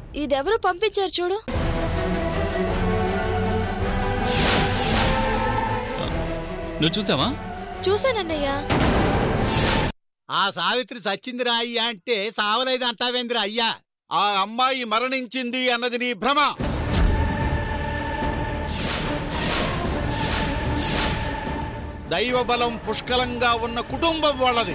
ఇదెవరో పంపించారు చూడు నువ్వు చూసావా చూసానన్నయ్య ఆ సావిత్రి సచ్చిందిరా అయ్యా అంటే సావలేదు అంటావేంద్ర అయ్యా ఆ అమ్మాయి మరణించింది అన్నది నీ భ్రమ దైవబలం పుష్కలంగా ఉన్న కుటుంబం వాళ్ళది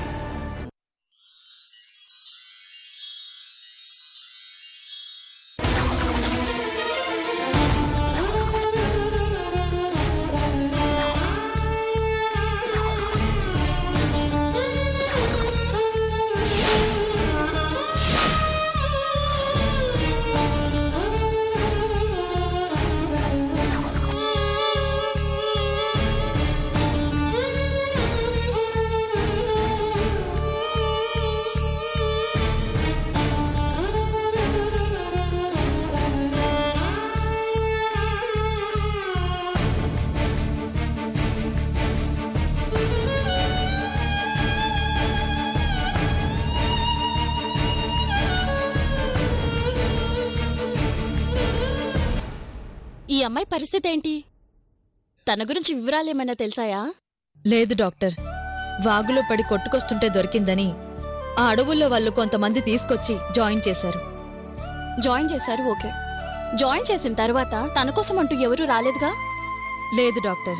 ఈ అమ్మాయి పరిస్థితి ఏంటి తన గురించి వివరాలేమైనా తెలుసాయా లేదు డాక్టర్ వాగులో పడి కొట్టుకొస్తుంటే దొరికిందని ఆ అడవుల్లో వాళ్ళు కొంతమంది తీసుకొచ్చి జాయిన్ చేశారు జాయిన్ చేశారు ఓకే జాయిన్ చేసిన తర్వాత తన కోసం అంటూ ఎవరూ రాలేదుగా లేదు డాక్టర్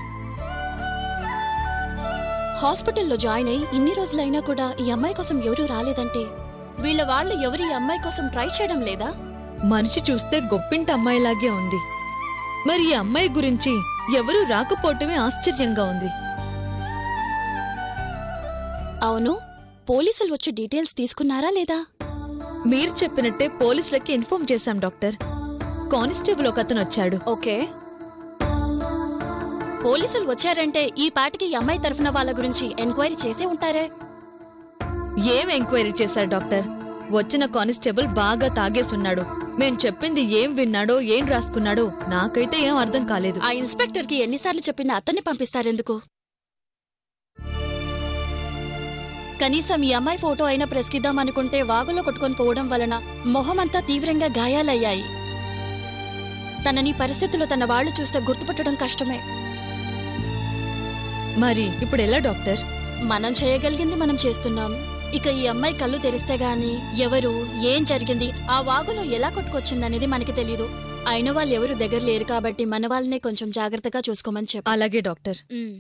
హాస్పిటల్లో జాయిన్ అయి ఇన్ని రోజులైనా కూడా ఈ అమ్మాయి కోసం ఎవరూ రాలేదంటే వీళ్ళ వాళ్ళు ఎవరు ఈ అమ్మాయి కోసం ట్రై చేయడం లేదా మనిషి చూస్తే గొప్పింటి అమ్మాయిలాగే ఉంది మరి ఈ అమ్మాయి గురించి ఎవరూ రాకపోవటమే ఆశ్చర్యంగా ఉంది అవును పోలీసులు వచ్చి డీటెయిల్స్ తీసుకున్నారా లేదా మీరు చెప్పినట్టే పోలీసులకి ఇన్ఫార్మ్ చేశాం డాక్టర్ కానిస్టేబుల్ ఒక అతను వచ్చాడు ఓకే పోలీసులు వచ్చారంటే ఈ పాటికి ఈ అమ్మాయి తరఫున వాళ్ళ గురించి ఎంక్వైరీ చేసే ఉంటారే ఏం ఎంక్వైరీ చేశారు డాక్టర్ వచ్చిన కానిస్టేబుల్ బాగా తాగేసున్నాడు మేం చెప్పింది ఏం విన్నాడో ఏం రాసుకున్నాడో నాకైతే ఏం అర్థం కాలేదు ఆ ఇన్స్పెక్టర్ కి ఎన్నిసార్లు చెప్పినా అతన్ని పంపిస్తారెందుకు కనీసం ఈ అమ్మాయి ఫోటో అయినా ప్రెస్కిద్దామనుకుంటే వాగులో కొట్టుకొని పోవడం వలన మొహమంతా తీవ్రంగా గాయాలయ్యాయి తనని పరిస్థితుల్లో తన వాళ్ళు చూస్తే గుర్తుపట్టడం కష్టమే మరి ఇప్పుడు ఎలా డాక్టర్ మనం చేయగలిగింది మనం చేస్తున్నాం ఇక ఈ అమ్మాయి కళ్ళు తెరిస్తే గాని ఎవరు ఏం జరిగింది ఆ వాగులో ఎలా కొట్టుకొచ్చిందనేది మనకి తెలీదు అయిన వాళ్ళు ఎవరు దగ్గర లేరు కాబట్టి మన వాళ్ళనే కొంచెం జాగ్రత్తగా చూసుకోమని చెప్పు అలాగే డాక్టర్ ఉమ్.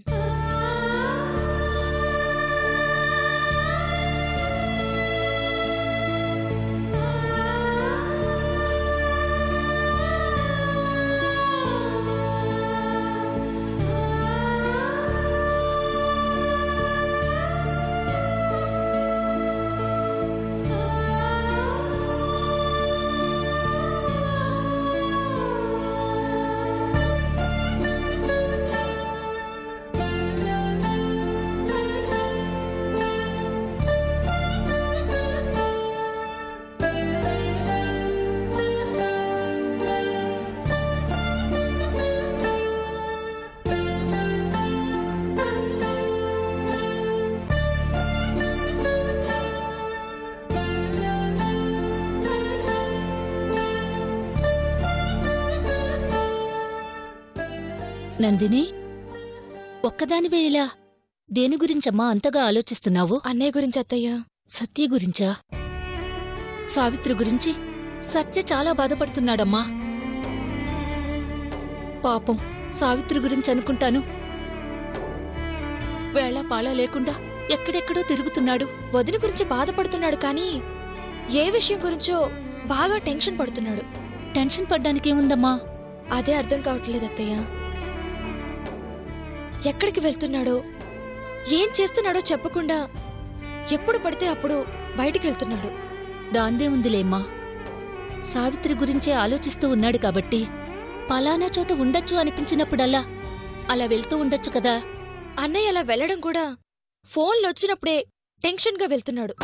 నందిని ఒక్కదానివే ఇలా దేని గురించమ్మా అంతగా ఆలోచిస్తున్నావు అన్నయ్య గురించి అత్తయ్య సత్య గురించా సావిత్రి గురించి సత్య చాలా బాధపడుతున్నాడమ్మా పాపం సావిత్రి గురించి అనుకుంటాను వేళ పాళ లేకుండా ఎక్కడెక్కడో తిరుగుతున్నాడు వదిన గురించి బాధపడుతున్నాడు కానీ ఏ విషయం గురించో బాగా టెన్షన్ పడుతున్నాడు టెన్షన్ పడ్డానికేముందమ్మా అదే అర్థం కావట్లేదు అత్తయ్య ఎక్కడికి వెళ్తున్నాడో ఏం చేస్తున్నాడో చెప్పకుండా ఎప్పుడు పడితే అప్పుడు బయటికి వెళ్తున్నాడు దాందే ఉందిలేమ్మా సావిత్రి గురించే ఆలోచిస్తూ ఉన్నాడు కాబట్టి పలానా చోట ఉండొచ్చు అనిపించినప్పుడల్లా అలా వెళ్తూ ఉండొచ్చు కదా అన్నయ్య అలా వెళ్ళడం కూడా ఫోన్లు వచ్చినప్పుడే టెన్షన్గా వెళ్తున్నాడు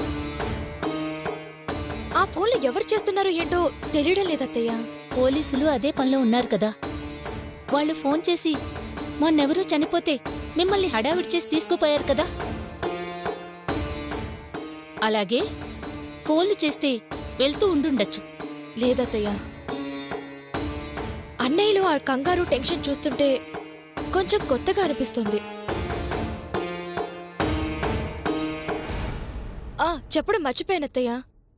ఆ ఫోన్లో ఎవరు చేస్తున్నారో ఏంటో తెలియడం లేదత్తయ్య పోలీసులు అదే పనిలో ఉన్నారు కదా వాళ్ళు ఫోన్ చేసి మొన్నెవరో చనిపోతే మిమ్మల్ని హడావిడి చేసి తీసుకుపోయారు కదా అలాగే ఫోన్లు చేస్తే వెళ్తూ ఉండుండొచ్చు లేదత్తయ్య అన్నయ్యలో ఆ కంగారు టెన్షన్ చూస్తుంటే కొంచెం కొత్తగా అనిపిస్తుంది ఆ చెప్పడం మర్చిపోయాను అత్తయ్య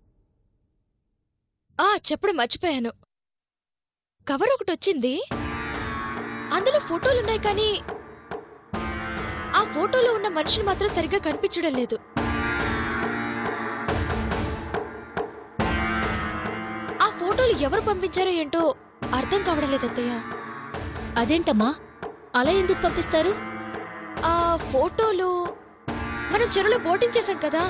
ఆ చెప్పడం మర్చిపోయాను కవర్ ఒకటి వచ్చింది అందులో ఫోటోలున్నాయి కానీ ఆ ఫోటోలో ఉన్న మనుషులు మాత్రం సరిగ్గా కనిపించడం లేదు ఆ ఫోటోలు ఎవరు పంపించారో ఏంటో అర్థం కావడం లేదు అత్తయ్య అదేంటమ్మా అలా ఎందుకు పంపిస్తారు ఆ ఫోటోలు మనం చెరువులో బోటింగ్ చేశాం కదా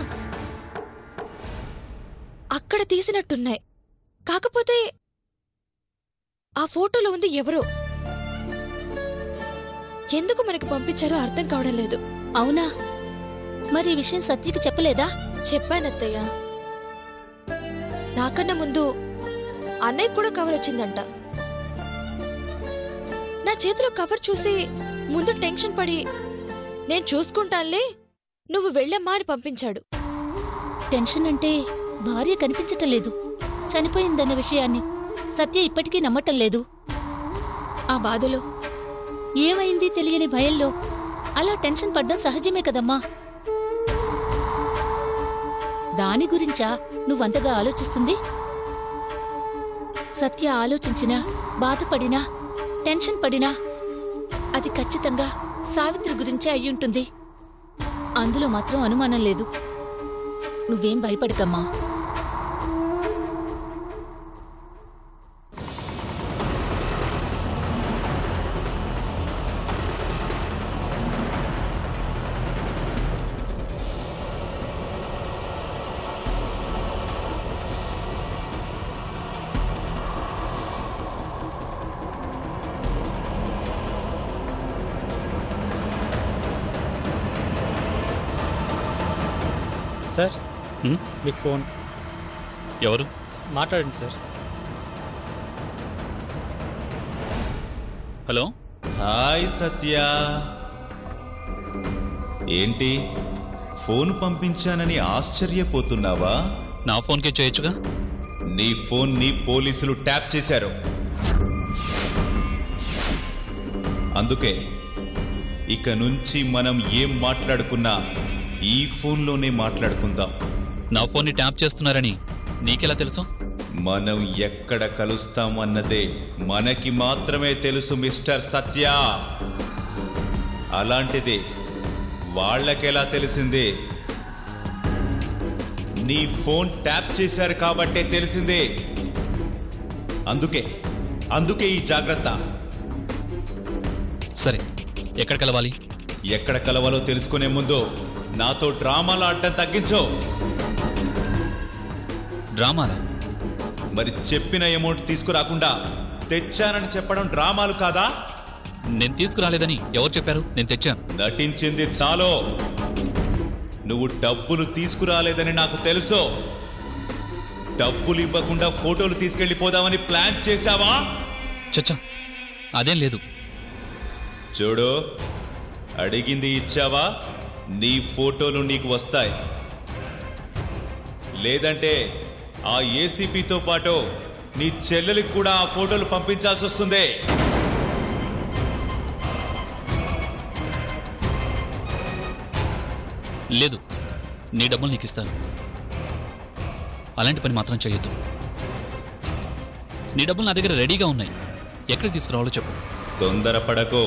అక్కడ తీసినట్టున్నాయి కాకపోతే ఆ ఫోటోలో ఉంది ఎవరో ఎందుకు మనకి పంపించారో అర్థం కావడం లేదు అవునా మరి ఈ విషయం సత్యకి చెప్పలేదా చెప్పానత్తయ్య నాకన్నా ముందు అన్నయ్య కూడా కవర్ వచ్చిందంట నా చేతిలో కవర్ చూసి ముందు టెన్షన్ పడి నేను చూసుకుంటానులే నువ్వు వెళ్ళమ్మా అని పంపించాడు టెన్షన్ అంటే భార్య కనిపించటం లేదు చనిపోయిందన్న విషయాన్ని సత్య ఇప్పటికీ నమ్మటం లేదు ఆ బాధలో ఏమైంది తెలియని భయంలో అలా టెన్షన్ పడ్డం సహజమే కదమ్మా దాని గురించా నువ్వంతగా ఆలోచిస్తుంది సత్య ఆలోచించినా బాధపడినా టెన్షన్ పడినా అది ఖచ్చితంగా సావిత్రి గురించే అయ్యుంటుంది అందులో మాత్రం అనుమానం లేదు నువ్వేం భయపడకమ్మా సార్ హ్మ్? మీకు ఫోన్ ఎవరు మాట్లాడండి సార్ హలో హాయ్ సత్య ఏంటి ఫోన్ పంపించానని ఆశ్చర్యపోతున్నావా నా ఫోన్కే చేయొచ్చుగా నీ ఫోన్ ని పోలీసులు ట్యాప్ చేశారు అందుకే ఇక నుంచి మనం ఏం మాట్లాడుకున్నా ఈ ఫోన్లోనే మాట్లాడుకుందాం నా ఫోన్ని ట్యాప్ చేస్తున్నారని నీకెలా తెలుసు మనం ఎక్కడ కలుస్తామన్నదే మనకి మాత్రమే తెలుసు మిస్టర్ సత్య అలాంటిది వాళ్ళకెలా తెలిసింది నీ ఫోన్ ట్యాప్ చేశారు కాబట్టే తెలిసిందే అందుకే అందుకే ఈ జాగ్రత్త సరే ఎక్కడ కలవాలి ఎక్కడ కలవాలో తెలుసుకునే ముందు నాతో డ్రామాలు ఆడటం తగ్గించో డ్రామాలా మరి చెప్పిన అమౌంట్ తీసుకురాకుండా తెచ్చానని చెప్పడం డ్రామాలు కాదా నేను తీసుకురాలేదని ఎవరు చెప్పారు నేను తెచ్చాను నటించింది చాలో నువ్వు డబ్బులు తీసుకురాలేదని నాకు తెలుసు డబ్బులు ఇవ్వకుండా ఫోటోలు తీసుకెళ్లిపోదామని ప్లాన్ చేశావా చచ్చా అదేం లేదు చూడు అడిగింది ఇచ్చావా నీ ఫోటోలు నీకు వస్తాయి లేదంటే ఆ ఏసీపీతో పాటు నీ చెల్లెలికి కూడా ఆ ఫోటోలు పంపించాల్సి వస్తుంది లేదు నీ డబ్బులు నీకు ఇస్తాను అలాంటి పని మాత్రం చేయొద్దు నీ డబ్బులు నా దగ్గర రెడీగా ఉన్నాయి ఎక్కడికి తీసుకురావాలో చెప్పు తొందరపడకో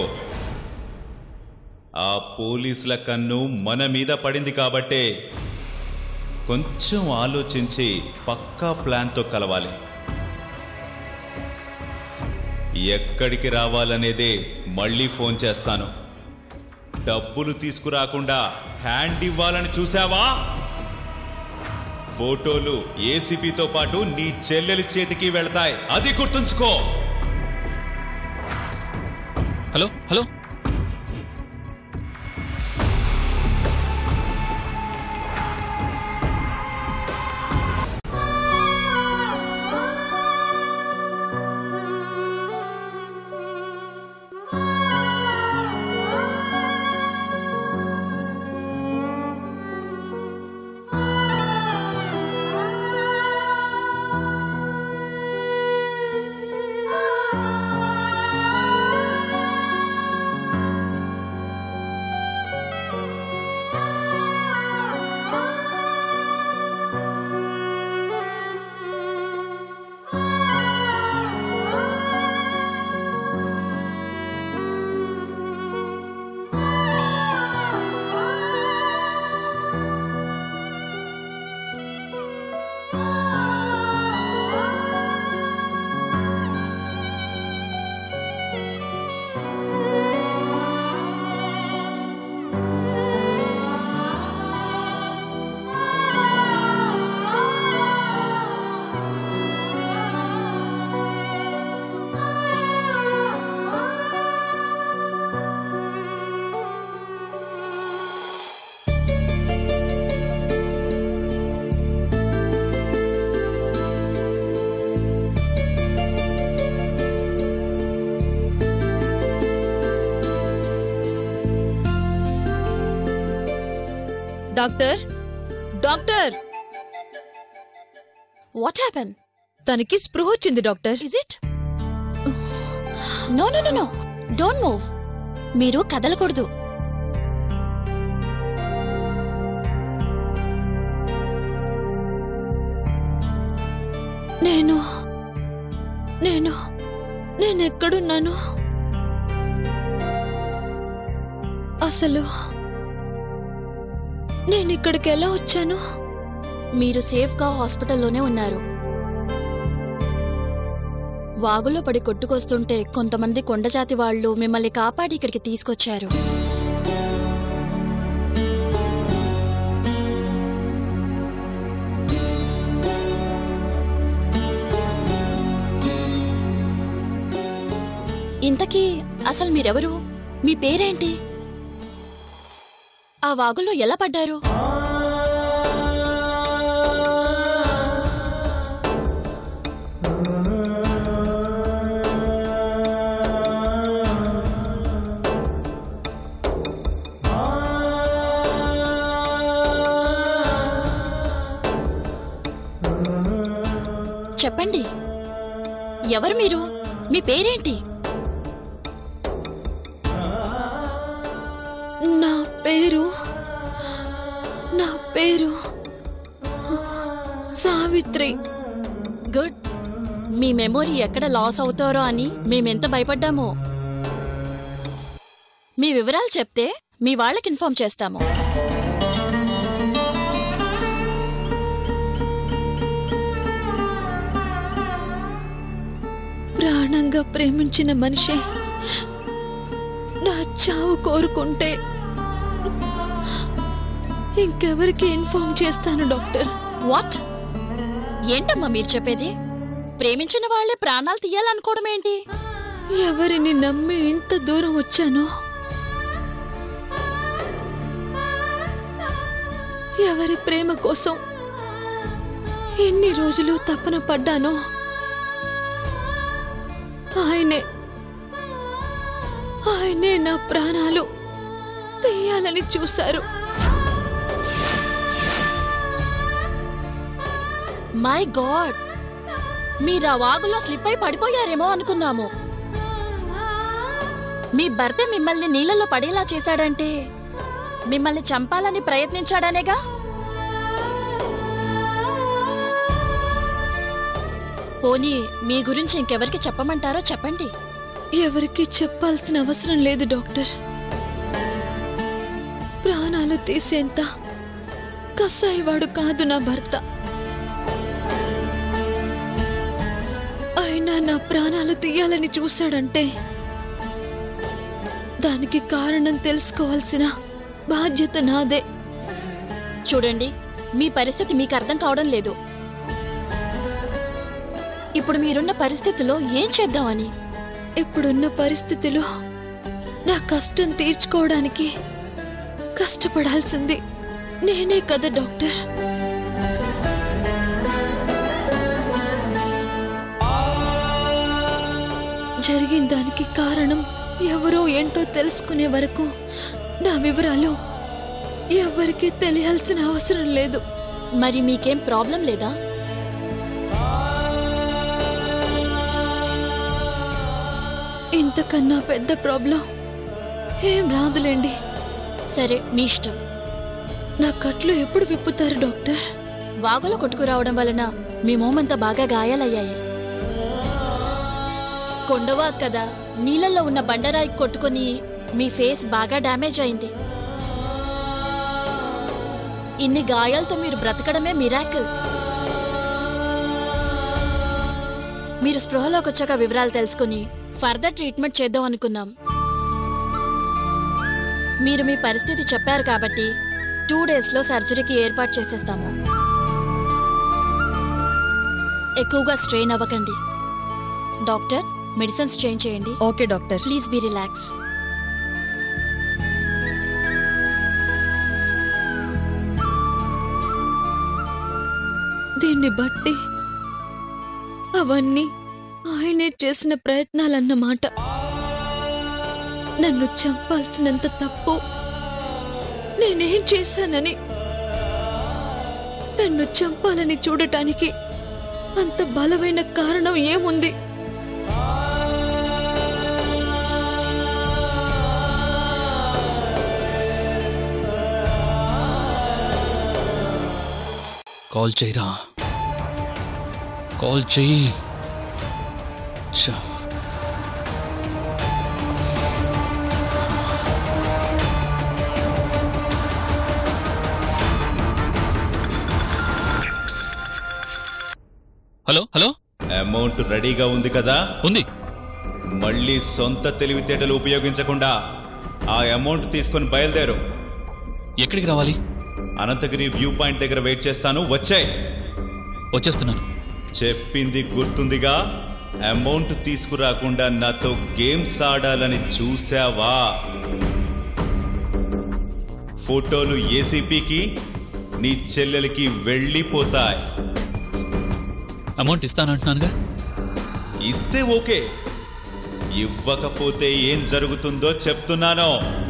ఆ పోలీసుల కన్ను మన మీద పడింది కాబట్టే కొంచెం ఆలోచించి పక్కా ప్లాన్తో కలవాలి ఎక్కడికి రావాలనేదే మళ్ళీ ఫోన్ చేస్తాను డబ్బులు తీసుకురాకుండా హ్యాండ్ ఇవ్వాలని చూసావా ఫోటోలు ఏసీపీతో పాటు నీ చెల్లెలి చేతికి వెళ్తాయి అది గుర్తుంచుకో hello hello doctor doctor what happen తనకి స్పృహ వచ్చింది doctor is it no no no no don't move మీరు కదలకూడదు నేను నేను నేనెక్కడున్నాను అసలు నేను ఇక్కడికి ఎలా వచ్చాను మీరు సేఫ్గా హాస్పిటల్లోనే ఉన్నారు వాగులో పడి కొట్టుకొస్తుంటే కొంతమంది కొండజాతి వాళ్ళు మిమ్మల్ని కాపాడి ఇక్కడికి తీసుకొచ్చారు ఇంతకీ అసలు మీరెవరు మీ పేరేంటి ఆ వాగులో ఎలా పడ్డారు చెప్పండి ఎవరు మీరు మీ పేరేంటి నా పేరు నా పేరు సావిత్రి గుడ్ మీ మెమొరీ ఎక్కడ లాస్ అవుతారో అని మేమెంత భయపడ్డామో మీ వివరాలు చెప్తే మీ వాళ్ళకి ఇన్ఫార్మ్ చేస్తాము ప్రాణంగా ప్రేమించిన మనిషి నా చావు కోరుకుంటే ఇంకెవరికి ఇన్ఫార్మ్ చేస్తాను డాక్టర్ వాట్ ఏంటమ్మా మీరు చెప్పేది ప్రేమించిన వాళ్ళే ప్రాణాలు తీయాలనుకోవడం ఏంటి ఎవరిని నమ్మి ఇంత దూరం వచ్చానో ఎవరి ప్రేమ కోసం ఎన్ని రోజులు తపన పడ్డానో ఆయనే ఆయనే నా ప్రాణాలు తీయాలని చూశారు మై గాడ్ మీరు ఆ వాగులో స్లిప్ అయి పడిపోయారేమో అనుకున్నాము మీ భర్త మిమ్మల్ని నీళ్ళలో పడేలా చేశాడంటే మిమ్మల్ని చంపాలని ప్రయత్నించాడనేగా పోనీ మీ గురించి ఇంకెవరికి చెప్పమంటారో చెప్పండి ఎవరికి చెప్పాల్సిన అవసరం లేదు డాక్టర్ ప్రాణాలు తీసేంత కసాయివాడు కాదు నా భర్త అయినా నా ప్రాణాలు తీయాలని చూశాడంటే దానికి కారణం తెలుసుకోవాల్సిన బాధ్యత నాదే చూడండి మీ పరిస్థితి మీకు అర్థం కావడం లేదు ఇప్పుడు మీరున్న పరిస్థితిలో ఏం చేద్దామని ఇప్పుడున్న పరిస్థితిలో నా కష్టం తీర్చుకోవడానికి కష్టపడాల్సింది నేనే కదా డాక్టర్ జరిగిన దానికి కారణం ఎవరో ఏంటో తెలుసుకునే వరకు నా వివరాలు ఎవరికీ తెలియాల్సిన అవసరం లేదు మరి మీకేం ప్రాబ్లం లేదా ఇంతకన్నా పెద్ద ప్రాబ్లం ఏం రాదులేండి సరే మీ ఇష్టం నా కట్లు ఎప్పుడు విప్పుతారు డాక్టర్ వాగులో కొట్టుకురావడం వలన మీ మోమంతా బాగా గాయాలయ్యాయి కొండవా కదా నీళ్ళల్లో ఉన్న బండరాయి కొట్టుకొని మీ ఫేస్ బాగా డ్యామేజ్ అయింది ఇన్ని గాయాలతో మీరు బ్రతకడమే మిరాకిల్ మీరు స్పృహలోకి వచ్చాక వివరాలు తెలుసుకుని ఫర్దర్ ట్రీట్మెంట్ చేద్దాం అనుకున్నాం మీరు మీ పరిస్థితి చెప్పారు కాబట్టి టూ డేస్లో సర్జరీకి ఏర్పాటు చేసేస్తాము ఎక్కువగా స్ట్రెయిన్ అవ్వకండి డాక్టర్ మెడిసిన్స్ చేంజ్ చేయండి okay doctor please be relax దీన్ని బట్టి అవన్నీ ఆయనే చేసిన ప్రయత్నాలన్నమాట నన్ను చంపాల్సినంత తప్పు నేనేం చేశానని నన్ను చంపాలని చూడటానికి అంత బలమైన కారణం ఏముంది కాల్ చేయరా కాల్ చెయ్యి ఛ. హలో హలో అమౌంట్ రెడీగా ఉంది కదా ఉంది మళ్ళీ సొంత తెలివితేటలు ఉపయోగించకుండా ఆ అమౌంట్ తీసుకొని బయలుదేరు ఎక్కడికి రావాలి అనంతగిరి వ్యూ పాయింట్ దగ్గర వెయిట్ చేస్తాను వచ్చాయి వచ్చేస్తున్నాను చెప్పింది గుర్తుందిగా అమౌంట్ తీసుకురాకుండా నాతో గేమ్స్ ఆడాలని చూసావా ఫోటోలు ఏసీపీకి నీ చెల్లెలకి వెళ్ళిపోతాయి అమౌంట్ ఇస్తానంటున్నానుగా ఇస్తే ఓకే ఇవ్వకపోతే ఏం జరుగుతుందో చెప్తున్నాను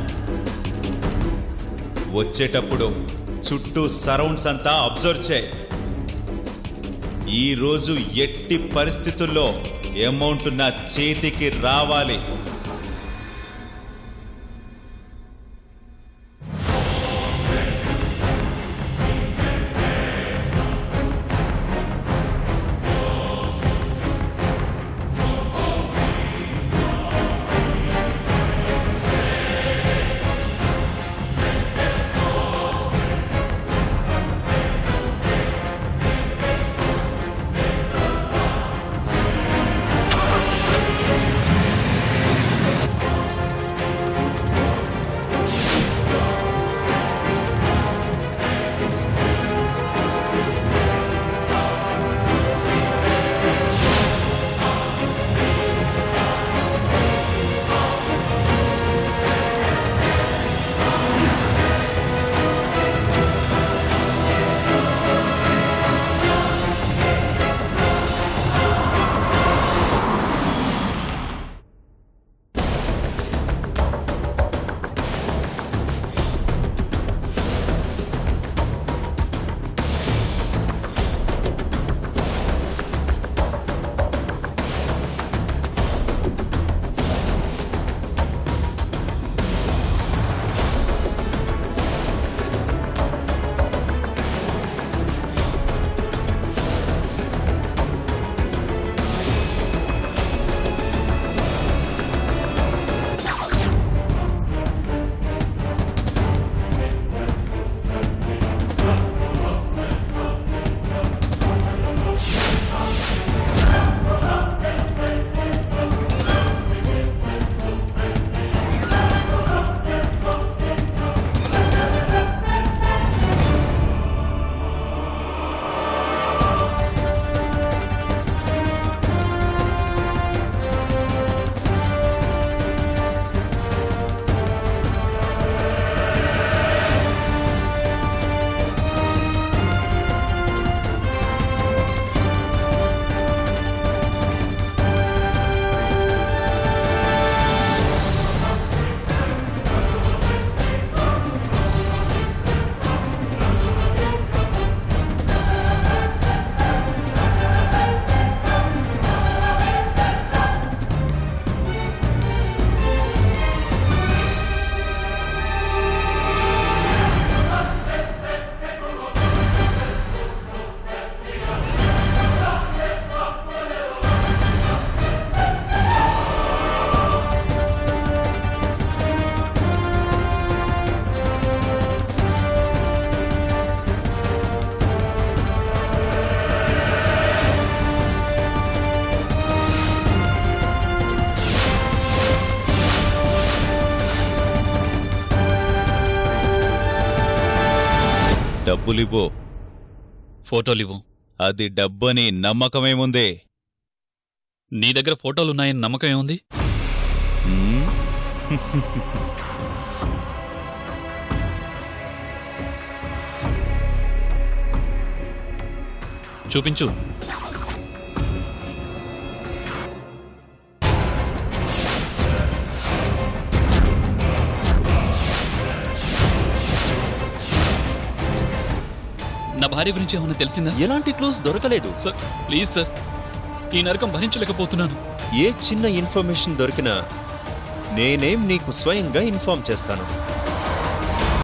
వచ్చేటప్పుడు చుట్టూ సరౌండ్స్ అంతా అబ్జర్వ్ చేయి ఈ రోజు ఎట్టి పరిస్థితుల్లో అమౌంట్ నా చేతికి రావాలి డబ్బులివ్వు ఫోటోలు ఇవ్వు అది డబ్బని నమ్మకమేముంది నీ దగ్గర ఫోటోలు ఉన్నాయని నమ్మకం ఏముంది హ్మ్? చూపించు నా భార్య గురించి ఏమైనా తెలిసిందా ఎలాంటి క్లూస్ దొరకలేదు సార్ ప్లీజ్ సార్ ఈ నరకం భరించలేకపోతున్నాను ఏ చిన్న ఇన్ఫర్మేషన్ దొరికినా నేనేం నీకు స్వయంగా ఇన్ఫార్మ్ చేస్తాను